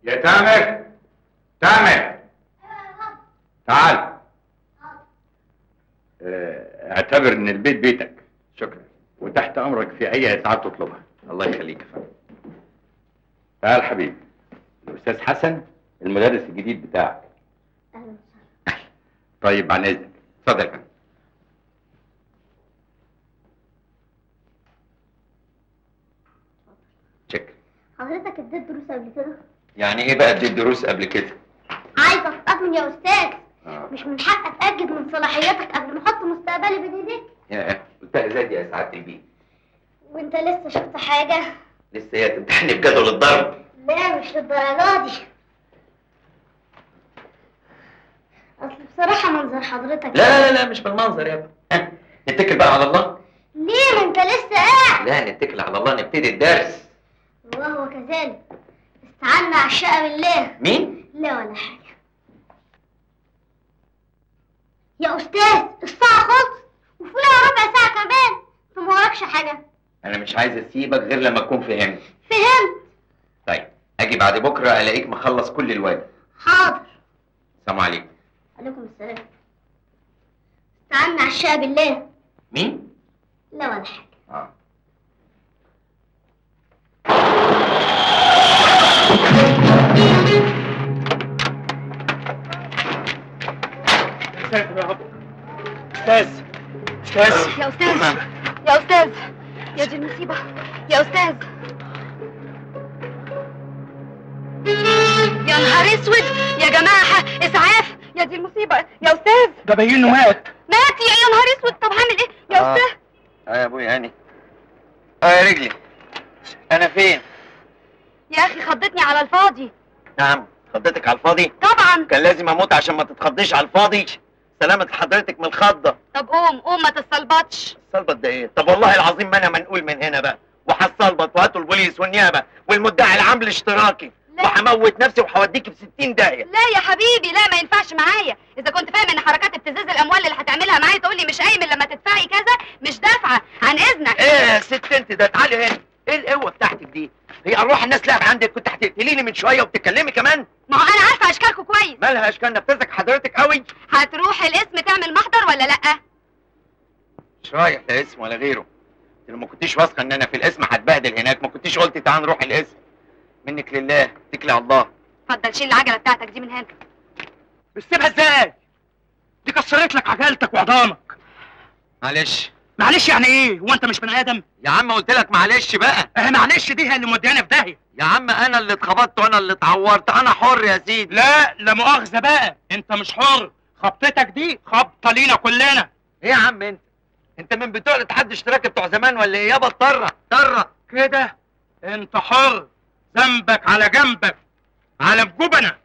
يا تامر تامر تعال آه، اعتبر ان البيت بيتك شكرا وتحت امرك في اي اسعاد تطلبها الله يخليك يا فندم تعال حبيبي الاستاذ حسن المدرس الجديد بتاعك اهلا طيب عن اذنك اتفضل يا فندم شكرا حضرتك اديت دروس قبل كده يعني ايه بقى اديت دروس قبل كده عايزه اتأكد يا استاذ آه. مش من حق اتاكد من صلاحيتك قبل ما احط مستقبلي بين ايديك يا قلتها ازاي دي يا سعاده البيه وانت لسه شفت حاجه لسه هي تمتحني بجدول الضرب لا مش للدرجه دي اصل بصراحه منظر حضرتك لا لا لا, لا مش بالمنظر يا ابني ها، نتكل بقى على الله ليه ما انت لسه قاعد لا نتكل على الله نبتدي الدرس وهو كذلك استعنا على الشقه بالله مين لا ولا حاجه يا استاذ الساعه خلصت وفيها ربع ساعه كمان انت ما وراكش حاجه انا مش عايز اسيبك غير لما اكون فهمت فهمت طيب اجي بعد بكره الاقيك مخلص كل الواجب حاضر السلام عليكم عليكم السلام استعنا على الشقه بالله مين لا ولا حاجه اه ساتر يا رب استاذ استاذ يا استاذ يا استاذ يا دي المصيبه يا استاذ يا نهار اسود يا جماعه اسعاف يا دي المصيبه يا استاذ ده باين انه مات مات يا يا نهار اسود طب هعمل ايه يا آه. استاذ اه يا ابويا هاني اه يا رجلي انا فين يا اخي خضتني على الفاضي نعم خضتك على الفاضي طبعا كان لازم اموت عشان ما تتخضيش على الفاضي سلامة حضرتك من الخضة طب قوم قوم ما تتصلبطش الصلبط ده ايه طب والله العظيم ما انا منقول من هنا بقى وهصلبط وهاتوا البوليس والنيابة والمدعي العام الاشتراكي لا. وهموت نفسي وهوديكي في 60 داهية لا يا حبيبي لا ما ينفعش معايا اذا كنت فاهم ان حركات ابتزاز الاموال اللي هتعملها معايا تقول لي مش قايم إلا لما تدفعي كذا مش دافعه عن اذنك ايه يا ست انت ده تعالي هنا ايه القوة بتاعتك دي هي ارواح الناس لعب عندك كنت هتقتليني من شوية وبتتكلمي كمان ما هو انا عارفه اشكالكم كويس مالها اشكال نفسك حضرتك قوي هتروح الاسم تعمل محضر ولا لا مش رايح لا اسم ولا غيره انت لو ما كنتيش واثقه ان انا في الاسم هتبهدل هناك ما كنتيش قلتي تعال نروح الاسم منك لله اتكلي على الله اتفضل شيل العجله بتاعتك دي من هنا بتسيبها ازاي دي كسرت لك عجلتك وعظامك معلش معلش يعني ايه هو انت مش بني ادم يا عم قلت لك معلش بقى اه معلش دي هي اللي موديانا في داهيه يا عم انا اللي اتخبطت وانا اللي اتعورت انا حر يا سيدي لا لا مؤاخذه بقى انت مش حر خبطتك دي خبطه لينا كلنا ايه يا عم انت انت من بتوع الاتحاد الاشتراكي بتوع زمان ولا ايه يابا اضطر اضطر كده انت حر ذنبك على جنبك على الجبنه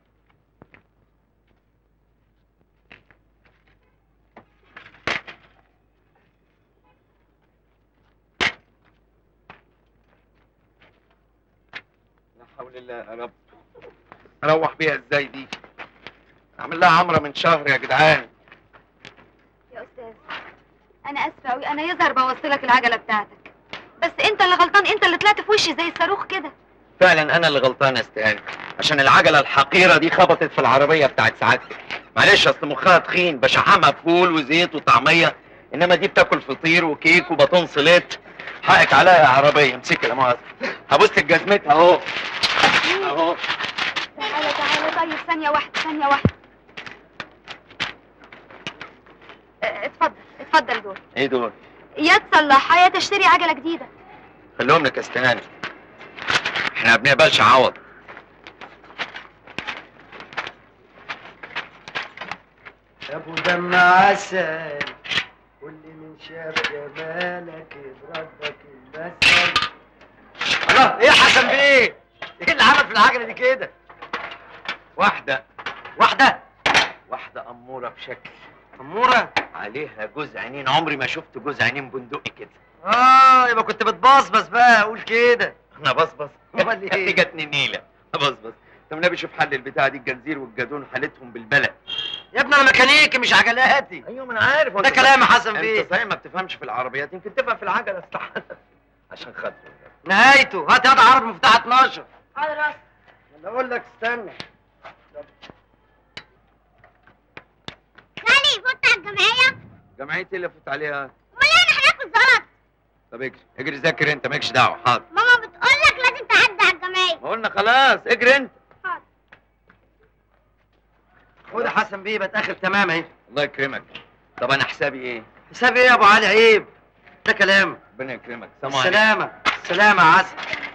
لا حول الله يا رب اروح بيها ازاي دي اعمل لها عمره من شهر يا جدعان يا استاذ انا اسفه قوي انا يظهر بوصلك العجله بتاعتك بس انت اللي غلطان انت اللي طلعت في وشي زي الصاروخ كده فعلا انا اللي غلطان يا استهاني عشان العجله الحقيره دي خبطت في العربيه بتاعت سعادتك معلش اصل مخها تخين بشحمها فول وزيت وطعميه انما دي بتاكل فطير وكيك وبطون سليت حقك عليها يا عربيه امسكي لا مؤاخذه هبص جزمتها اهو اهو تعالى تعالى طيب ثانيه واحده ثانيه واحده اه، اتفضل اتفضل دول ايه دول يا تصلحها يا تشتري عجله جديده خليهم لك يا استهاني احنا ما بنقبلش عوض يا ابو دم عسل كل من شاف جمالك يضربك المثل الله ايه يا حسن بيه ايه اللي عمل في العجله دي كده واحده واحده واحده اموره بشكل اموره عليها جوز عينين عمري ما شفت جوز عينين بندقي كده اه يبقى كنت بتبصبص بقى قول كده انا بصبص أمال إيه؟ جاتني النيله بصبص طب النبي شوف حل البتاعه دي الجنزير والجدون حالتهم بالبلد يا ابني انا ميكانيكي مش عجلاتي ايوه ما انا عارف ده كلام يا حسن بيه انت صحيح ما بتفهمش في العربيات يمكن تفهم في العجله استحاله عشان خاطر نهايته هات هات عرض مفتاح 12 على راسي انا اقول لك استنى خالي فوت على الجمعية جمعيتي اللي فوت عليها امال ايه انا هناكل زلط طب اجري اجري ذاكر انت مالكش دعوه حاضر ماما بتقول لك لازم تعدي على الجمعية ما قلنا خلاص اجري انت خد يا حسن بيه بتاخر تمام اهي الله يكرمك طب انا حسابي ايه حسابي ايه يا ابو علي عيب ده كلام ربنا يكرمك سلام عليكم السلامة السلامة يا عسل